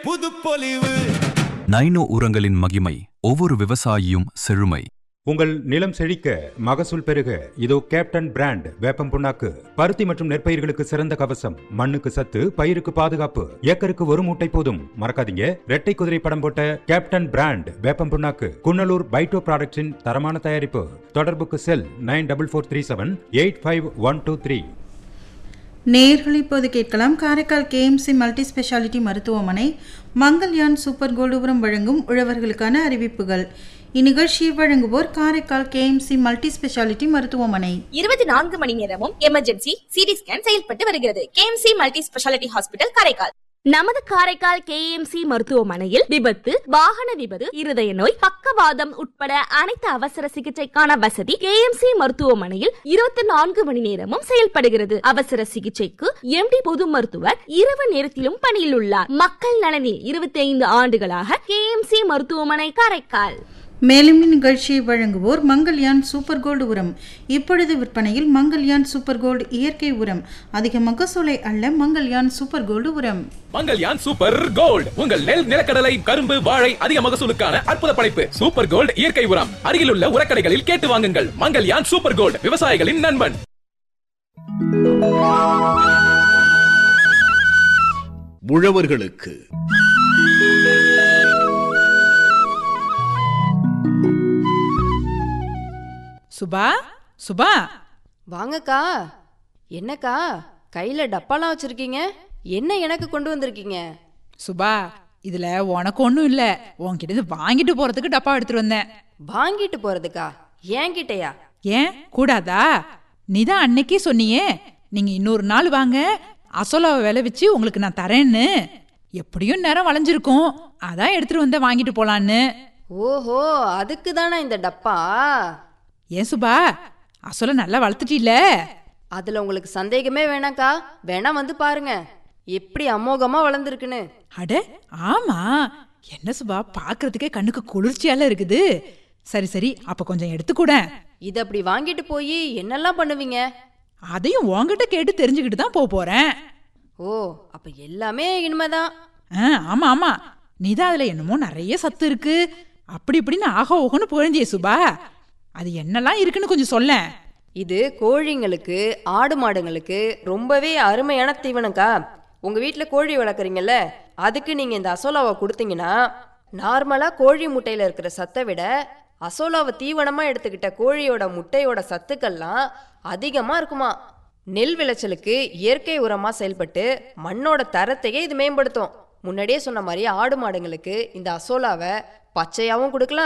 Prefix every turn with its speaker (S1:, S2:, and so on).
S1: புதுப்பொலிவு
S2: nano உரங்களின் மகிமை ஒவ்வொரு விவசாயியும் செழுமை
S3: உங்கள் நிலம் செழிக்க மகசூல் பெருக இதோ கேப்டன் பிராண்ட் வேப்பம் புண்ணாக்கு பருத்தி மற்றும் நெற்பயிர்களுக்கு சிறந்த கவசம் மண்ணுக்கு சத்து பயிருக்கு பாதுகாப்பு ஏக்கருக்கு ஒரு மூட்டை போதும் மறக்காதீங்க ரெட்டை குதிரை படம் போட்ட கேப்டன் பிராண்ட் வேப்பம் புண்ணாக்கு குன்னலூர் பைட்டோ ப்ராடக்ட்ஸின் தரமான தயாரிப்பு தொடர்புக்கு cell nine double four three seven eight five one two three
S4: நேர்கள் இப்போது கேட்கலாம் காரைக்கால் கேஎம்சி மல்டி ஸ்பெஷாலிட்டி மருத்துவமனை மங்கள்யான் சூப்பர் கோல்டுபுரம் வழங்கும் உழவர்களுக்கான அறிவிப்புகள் இந்நிகழ்ச்சியை வழங்குவோர் காரைக்கால் கேஎம்சி மல்டி ஸ்பெஷாலிட்டி மருத்துவமனை
S5: இருபத்தி நான்கு மணி நேரமும் எமர்ஜென்சி சிடி ஸ்கேன் செயல்பட்டு வருகிறது KMC multi speciality hospital Karaikal நமது காரைக்கால் கேஎம்சி மருத்துவமனையில் விபத்து வாகன விபத்து இருதய நோய் பக்கவாதம் உட்பட அனைத்து அவசர சிகிச்சைக்கான வசதி கேஎம்சி மருத்துவமனையில் இருபத்தி நான்கு மணி நேரமும் செயல்படுகிறது அவசர சிகிச்சைக்கு எம்டி பொது மருத்துவர் இரவு நேரத்திலும் பணியில் உள்ளார் மக்கள் நலனில் இருபத்தி ஐந்து ஆண்டுகளாக கேஎம்சி மருத்துவமனை காரைக்கால்
S4: மேலும் இந்நிகழ்ச்சியை வழங்குவோர் மங்கள்யான் சூப்பர் கோல்டு உரம் இப்பொழுது விற்பனையில் மங்கள்யான் சூப்பர் கோல்டு இயற்கை உரம் அதிக மகசூலை அள்ள மங்கள்யான் சூப்பர் கோல்டு உரம்
S6: மங்கல்யான் சூப்பர் கோல்ட் உங்கள் நெல் நிலக்கடலை கரும்பு வாழை அதிக மகசூலுக்கான அற்புத படைப்பு சூப்பர் கோல்ட் இயற்கை உரம் அருகிலுள்ள உரக்கடைகளில் கேட்டு வாங்குங்கள் மங்கல்யான் சூப்பர் கோல்ட் விவசாயிகளின் நண்பன்
S7: உழவர்களுக்கு
S8: சுபா சுபா
S9: வாங்கக்கா என்னக்கா கையில டப்பாலாம் வச்சிருக்கீங்க என்ன எனக்கு கொண்டு வந்திருக்கீங்க
S8: சுபா இதுல உனக்கு ஒண்ணும் இல்ல உன்கிட்ட இருந்து வாங்கிட்டு போறதுக்கு டப்பா எடுத்துட்டு வந்தேன்
S9: வாங்கிட்டு போறதுக்கா என்கிட்டயா
S8: ஏன் கூடாதா நீதான் அன்னைக்கே சொன்னியே நீங்க இன்னொரு நாள் வாங்க அசோலாவை விலை வச்சு உங்களுக்கு நான் தரேன்னு எப்படியும் நேரம் வளைஞ்சிருக்கும் அதான் எடுத்துட்டு வந்த வாங்கிட்டு போலான்னு
S9: ஓஹோ அதுக்கு தானே இந்த டப்பா
S8: ஏன் சுபா அசோலா நல்லா வளர்த்துட்டீல
S9: அதுல உங்களுக்கு சந்தேகமே வேணாக்கா வேணா வந்து பாருங்க எப்படி அமோகமா வளர்ந்துருக்குன்னு
S8: அட ஆமா என்ன சுபா பாக்குறதுக்கே கண்ணுக்கு குளிர்ச்சியால இருக்குது சரி சரி அப்ப கொஞ்சம் எடுத்துக்கூட
S9: இத அப்படி வாங்கிட்டு போய் என்னெல்லாம் பண்ணுவீங்க
S8: அதையும் உன்கிட்ட கேட்டு தெரிஞ்சுக்கிட்டு தான் போக போறேன்
S9: ஓ அப்ப எல்லாமே இனிமேதான்
S8: ஆ, ஆமா ஆமா நீதான் அதுல என்னமோ நிறைய சத்து இருக்கு அப்படி இப்படின்னு ஆக ஓகன்னு புகழ்ந்தியே சுபா அது என்னெல்லாம் இருக்குன்னு கொஞ்சம் சொல்லேன்
S9: இது கோழிங்களுக்கு ஆடு மாடுங்களுக்கு ரொம்பவே அருமையான தீவனம்க்கா உங்க வீட்ல கோழி வளர்க்குறீங்கல்ல அதுக்கு நீங்க இந்த அசோலாவை கொடுத்தீங்கன்னா நார்மலா கோழி முட்டையில இருக்கிற சத்தை விட அசோலாவை தீவனமா எடுத்துக்கிட்ட கோழியோட முட்டையோட சத்துக்கள்லாம் அதிகமா இருக்குமா நெல் விளைச்சலுக்கு இயற்கை உரமா செயல்பட்டு மண்ணோட தரத்தையே இது மேம்படுத்தும் முன்னாடியே சொன்ன மாதிரி ஆடு மாடுங்களுக்கு இந்த அசோலாவை பச்சையாவும் கொடுக்கலாம்